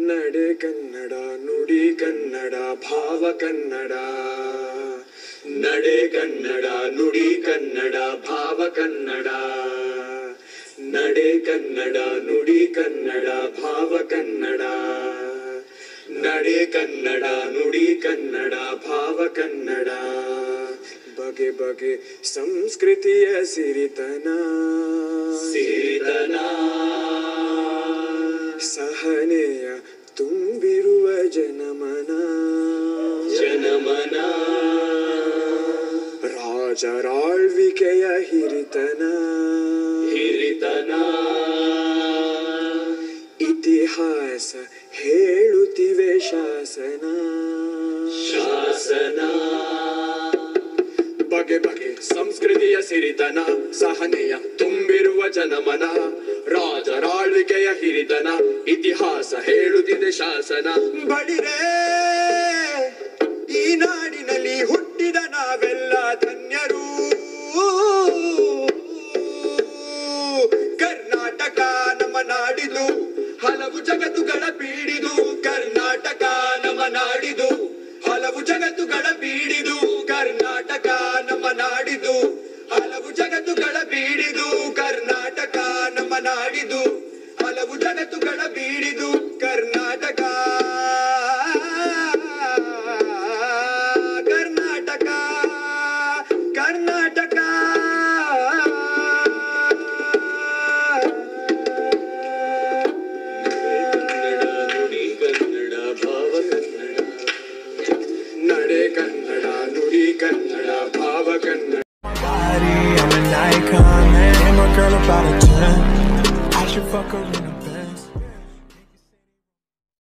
ನಡೆ ಕನ್ನಡ ನುಡಿ ಕನ್ನಡ ಭಾವ ಕನ್ನಡ ನಡೆ ಕನ್ನಡ ನುಡಿ ಕನ್ನಡ ಭಾವ ಕನ್ನಡ ನಡೆ ಕನ್ನಡ ನುಡಿ ಕನ್ನಡ ಭಾವ ಕನ್ನಡ ನಡೆ ಕನ್ನಡ ನುಡಿ ಕನ್ನಡ ಭಾವ ಕನ್ನಡ ಬಗೆ ಬಗೆ ಸಂಸ್ಕೃತಿಯ ಸಿರಿತನ ಸಿರಿತನ ಸಹನೆಯ ತುಂಬಿರುವ ಜನಮನ ಜನಮನ ರಾಜರಾಳ್ವಿಕೆಯ ಹಿರಿತನ ಹಿರಿತನ ಇತಿಹಾಸ ಹೇಳುತ್ತಿವೆ ಶಾಸನ ಶಾಸನ ಬಗೆ ಬಗೆ ಸಂಸ್ಕೃತಿಯ ಸಿರಿತನ ಸಹನೆಯ ತುಂಬಿರುವ ಜನಮನ ರಾಜರಾಳ್ವಿಕೆಯ ಹಿರಿತನ ಇತಿಹಾಸ ಹೇಳುತ್ತಿದೆ ಶಾಸನ ಬಡಿರೆ ಈ ನಾಡಿನಲ್ಲಿ ಹುಟ್ಟಿದ ನಾವೆಲ್ಲ ಧನ್ಯರು ಕರ್ನಾಟಕ ನಮ್ಮ ನಾಡಿದು ಹಲವು ಜಗತ್ತುಗಳ ಪೀಡಿದು ಕರ್ನಾಟಕ ನಮ್ಮ ನಾಡಿದು ಹಲವು ಜಗತ್ತುಗಳ ಪೀಡಿದು ಕರ್ನಾಟಕ ನಮ್ಮ ನಾಡಿದು ಹಲವು ಜಗತ್ತುಗಳ ಬೀಡಿದು ಕರ್ನಾಟಕ ನಮ್ಮ ನಾಡಿದು ಹಲವು ಜಗತ್ತುಗಳ ಬೀಡಿದು ಕರ್ನಾಟಕ ಕರ್ನಾಟಕ ಕರ್ನಾಟಕ ಕನ್ನಡ ನುಡಿ ಕನ್ನಡ ಭಾವ ಕನ್ನಡ ನಡೆ ಕನ್ನಡ ನುಡಿ ಕನ್ನಡ ಭಾವ Kannada body, I'm an icon, man. Ain't my girl about a 10. I should fuck her in a bed.